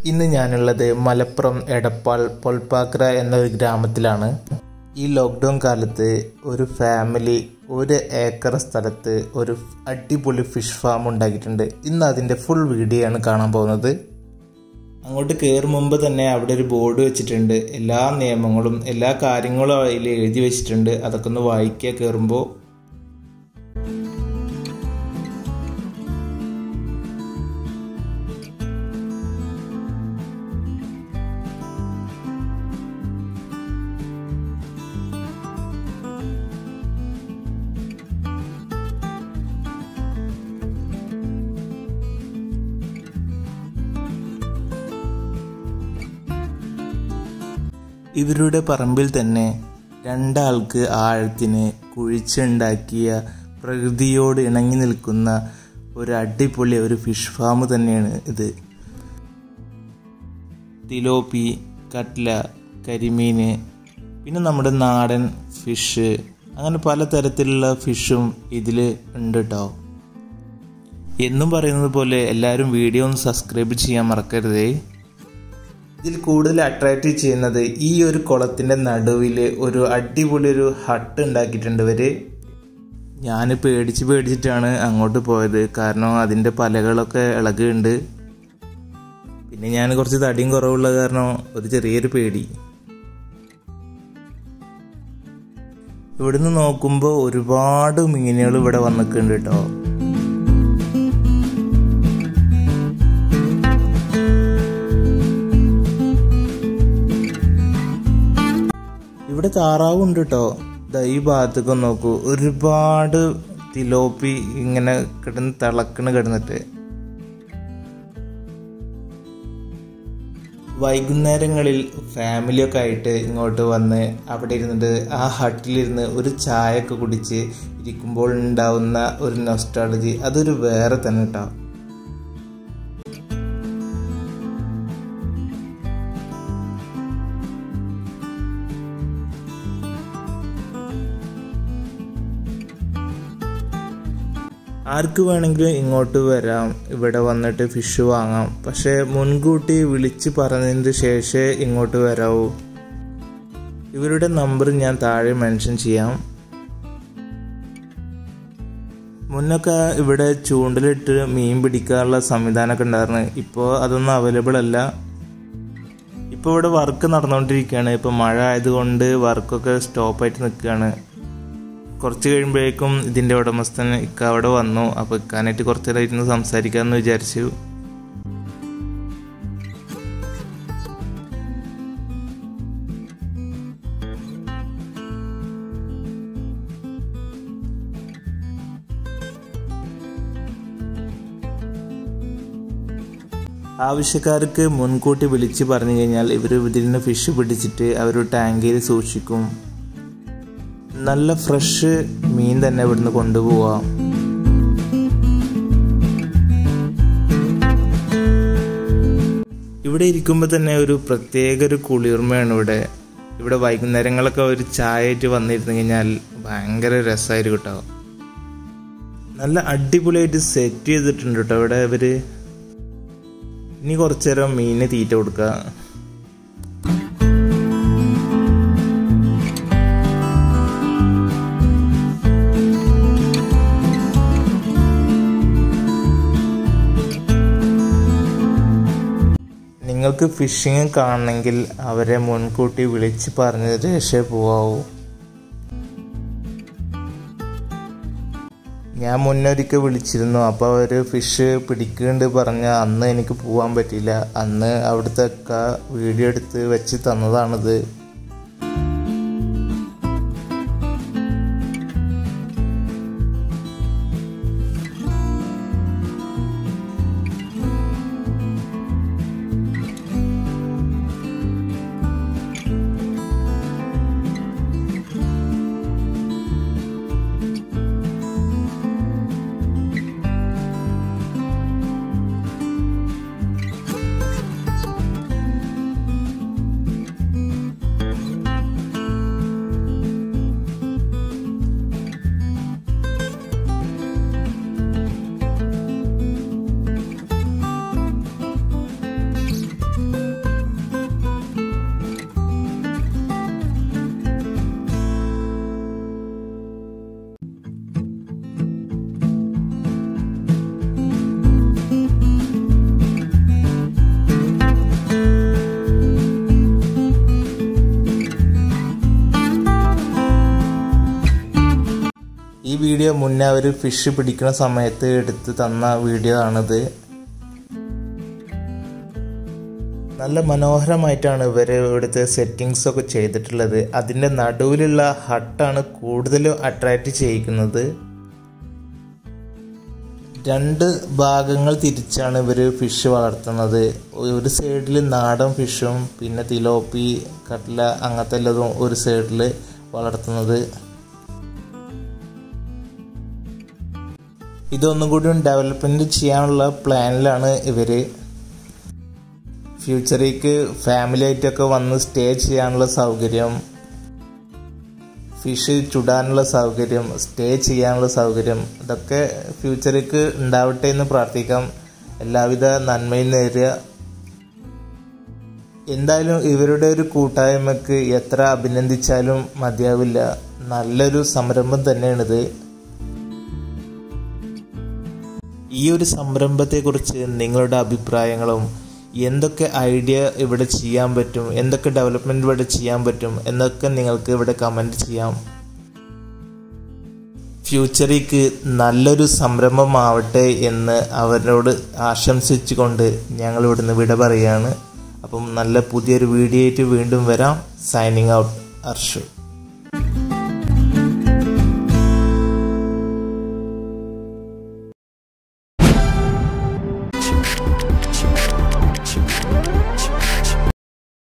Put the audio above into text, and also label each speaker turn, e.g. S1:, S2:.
S1: ഇന്ന് ഞാനുള്ളത് മലപ്പുറം എടപ്പാൾ പൊൽപ്പാക്ര എന്നൊരു ഗ്രാമത്തിലാണ് ഈ ലോക്ക്ഡൗൺ കാലത്ത് ഒരു ഫാമിലി ഒരു ഏക്കർ സ്ഥലത്ത് ഒരു അടിപൊളി ഫിഷ് ഫാം ഉണ്ടാക്കിയിട്ടുണ്ട് ഇന്ന് അതിൻ്റെ ഫുൾ വീഡിയോ ആണ് കാണാൻ പോകുന്നത് അങ്ങോട്ട് കയറും മുമ്പ് തന്നെ അവിടെ ഒരു ബോർഡ് വെച്ചിട്ടുണ്ട് എല്ലാ നിയമങ്ങളും എല്ലാ കാര്യങ്ങളും അതിൽ എഴുതി വെച്ചിട്ടുണ്ട് അതൊക്കെ ഒന്ന് വായിക്കുക കയറുമ്പോൾ ഇവരുടെ പറമ്പിൽ തന്നെ രണ്ടാൾക്ക് ആഴത്തിന് കുഴിച്ചുണ്ടാക്കിയ പ്രകൃതിയോട് ഇണങ്ങി നിൽക്കുന്ന ഒരു അടിപൊളി ഒരു ഫിഷ് ഫാം തന്നെയാണ് ഇത് തിലോപ്പി കട്ല കരിമീന് പിന്നെ നമ്മുടെ നാടൻ ഫിഷ് അങ്ങനെ പലതരത്തിലുള്ള ഫിഷും ഇതിൽ ഉണ്ട് കേട്ടോ എന്നും പറയുന്നത് പോലെ എല്ലാവരും വീഡിയോ ഒന്ന് സബ്സ്ക്രൈബ് ചെയ്യാൻ മറക്കരുതേ ഇതിൽ കൂടുതൽ അട്രാക്റ്റ് ചെയ്യുന്നത് ഈ ഒരു കുളത്തിൻ്റെ നടുവിൽ ഒരു അടിപൊളി ഒരു ഹട്ട് ഉണ്ടാക്കിയിട്ടുണ്ട് ഇവർ ഞാൻ പേടിച്ച് പേടിച്ചിട്ടാണ് അങ്ങോട്ട് പോയത് കാരണം അതിൻ്റെ പലകളൊക്കെ ഇളകുന്നുണ്ട് പിന്നെ ഞാൻ കുറച്ച് തടിയും കുറവുള്ള കാരണം ഒരു ചെറിയൊരു പേടി ഇവിടുന്ന് നോക്കുമ്പോൾ ഒരുപാട് മീനുകൾ ഇവിടെ വന്നിട്ടുണ്ട് കേട്ടോ ഇവിടെ താറാവും ഉണ്ട് കേട്ടോ ഈ ഭാഗത്തേക്ക് നോക്കൂ ഒരുപാട് തിലോപ്പി ഇങ്ങനെ കിടന്ന് തിളക്കണ് കിടന്നിട്ട് വൈകുന്നേരങ്ങളിൽ ഫാമിലിയൊക്കെ ആയിട്ട് ഇങ്ങോട്ട് വന്ന് അവിടെ ഇരുന്നിട്ട് ആ ഹട്ടിലിരുന്ന് ഒരു ചായ ഒക്കെ കുടിച്ച് ഇരിക്കുമ്പോൾ ഉണ്ടാവുന്ന ഒരു നൊസ്റ്റാളജി അതൊരു വേറെ തന്നെ കേട്ടോ ആർക്ക് വേണമെങ്കിലും ഇങ്ങോട്ട് വരാം ഇവിടെ വന്നിട്ട് ഫിഷ് വാങ്ങാം പക്ഷേ മുൻകൂട്ടി വിളിച്ച് പറഞ്ഞതിന് ശേഷമേ ഇങ്ങോട്ട് വരാവൂ ഇവരുടെ നമ്പർ ഞാൻ താഴെ മെൻഷൻ ചെയ്യാം മുന്നൊക്കെ ഇവിടെ ചൂണ്ടലിട്ട് മീൻ പിടിക്കാനുള്ള സംവിധാനമൊക്കെ ഉണ്ടായിരുന്നു ഇപ്പോൾ അതൊന്നും അവൈലബിൾ അല്ല ഇപ്പോൾ ഇവിടെ വർക്ക് നടന്നുകൊണ്ടിരിക്കുകയാണ് ഇപ്പോൾ മഴ ആയതുകൊണ്ട് വർക്കൊക്കെ സ്റ്റോപ്പായിട്ട് നിൽക്കുകയാണ് കുറച്ച് കഴിയുമ്പോഴേക്കും ഇതിൻ്റെ ഉടമസ്ഥൻ ഇക്ക അവിടെ വന്നു അപ്പോൾ ഇക്കാനായിട്ട് കുറച്ച് നേരം ഇരുന്ന് സംസാരിക്കാമെന്ന് വിചാരിച്ചു ആവശ്യക്കാർക്ക് മുൻകൂട്ടി വിളിച്ച് പറഞ്ഞു കഴിഞ്ഞാൽ ഇവർ ഇതിൽ നിന്ന് ഫിഷ് പിടിച്ചിട്ട് അവർ ടാങ്കിൽ സൂക്ഷിക്കും നല്ല ഫ്രഷ് മീൻ തന്നെ ഇവിടുന്ന് കൊണ്ടുപോവാം ഇവിടെ ഇരിക്കുമ്പോൾ തന്നെ ഒരു പ്രത്യേക ഒരു കുളിർമയാണ് ഇവിടെ ഇവിടെ വൈകുന്നേരങ്ങളൊക്കെ ഒരു ചായ ആയിട്ട് വന്നിരുന്നു കഴിഞ്ഞാൽ ഭയങ്കര രസമായിരിക്കും കേട്ടോ നല്ല അടിപൊളിയായിട്ട് സെറ്റ് ചെയ്തിട്ടുണ്ട് കേട്ടോ ഇവിടെ ഇവര് ഇനി കുറച്ചു നേരം മീനിന് തീറ്റ കൊടുക്കുക നിങ്ങൾക്ക് ഫിഷിങ് കാണണമെങ്കിൽ അവരെ മുൻകൂട്ടി വിളിച്ച് പറഞ്ഞ രക്ഷ പോവാവൂ ഞാൻ മുന്നൊരിക്കൽ വിളിച്ചിരുന്നു അപ്പോൾ അവർ ഫിഷ് പിടിക്കുന്നുണ്ട് പറഞ്ഞ അന്ന് എനിക്ക് പോകാൻ പറ്റിയില്ല അന്ന് അവിടുത്തെ ഒക്കെ വീഡിയോ എടുത്ത് വെച്ച് തന്നതാണിത് വീഡിയോ മുന്നേ അവർ ഫിഷ് പിടിക്കുന്ന സമയത്ത് എടുത്ത് തന്ന വീഡിയോ ആണിത് നല്ല മനോഹരമായിട്ടാണ് ഇവർ ഇവിടുത്തെ സെറ്റിങ്സ് ഒക്കെ ചെയ്തിട്ടുള്ളത് അതിൻ്റെ നടുവിലുള്ള ഹട്ടാണ് കൂടുതലും അട്രാക്റ്റ് ചെയ്യിക്കുന്നത് രണ്ട് ഭാഗങ്ങൾ തിരിച്ചാണ് ഇവർ ഫിഷ് വളർത്തുന്നത് ഒരു സൈഡിൽ നാടൻ ഫിഷും പിന്നെ തിലോപ്പി കട്ല അങ്ങനത്തെ എല്ലാതും ഒരു സൈഡിൽ വളർത്തുന്നത് ഇതൊന്നും കൂടി ഡെവലപ്മെൻറ്റ് ചെയ്യാനുള്ള പ്ലാനിലാണ് ഇവർ ഫ്യൂച്ചറിലേക്ക് ഫാമിലി ആയിട്ടൊക്കെ വന്ന് സ്റ്റേ ചെയ്യാനുള്ള സൗകര്യം ഫിഷ് ചുടാനുള്ള സൗകര്യം സ്റ്റേ ചെയ്യാനുള്ള സൗകര്യം ഇതൊക്കെ ഫ്യൂച്ചറിലേക്ക് ഉണ്ടാവട്ടെ എന്ന് പ്രാർത്ഥിക്കാം എല്ലാവിധ നന്മയും നേരുക എന്തായാലും ഇവരുടെ ഒരു കൂട്ടായ്മക്ക് എത്ര അഭിനന്ദിച്ചാലും മതിയാവില്ല നല്ലൊരു സംരംഭം തന്നെയാണിത് ഈ ഒരു സംരംഭത്തെക്കുറിച്ച് നിങ്ങളുടെ അഭിപ്രായങ്ങളും എന്തൊക്കെ ഐഡിയ ഇവിടെ ചെയ്യാൻ പറ്റും എന്തൊക്കെ ഡെവലപ്മെൻറ്റ് ഇവിടെ ചെയ്യാൻ പറ്റും എന്നൊക്കെ നിങ്ങൾക്ക് ഇവിടെ കമൻറ്റ് ചെയ്യാം ഫ്യൂച്ചറിക്ക് നല്ലൊരു സംരംഭമാവട്ടെ എന്ന് അവരോട് ആശംസിച്ചുകൊണ്ട് ഞങ്ങൾ ഇവിടുന്ന് വിട പറയുകയാണ് അപ്പം നല്ല പുതിയൊരു വീഡിയോ ആയിട്ട് വീണ്ടും വരാം സൈനിങ് ഔട്ട് അർഷു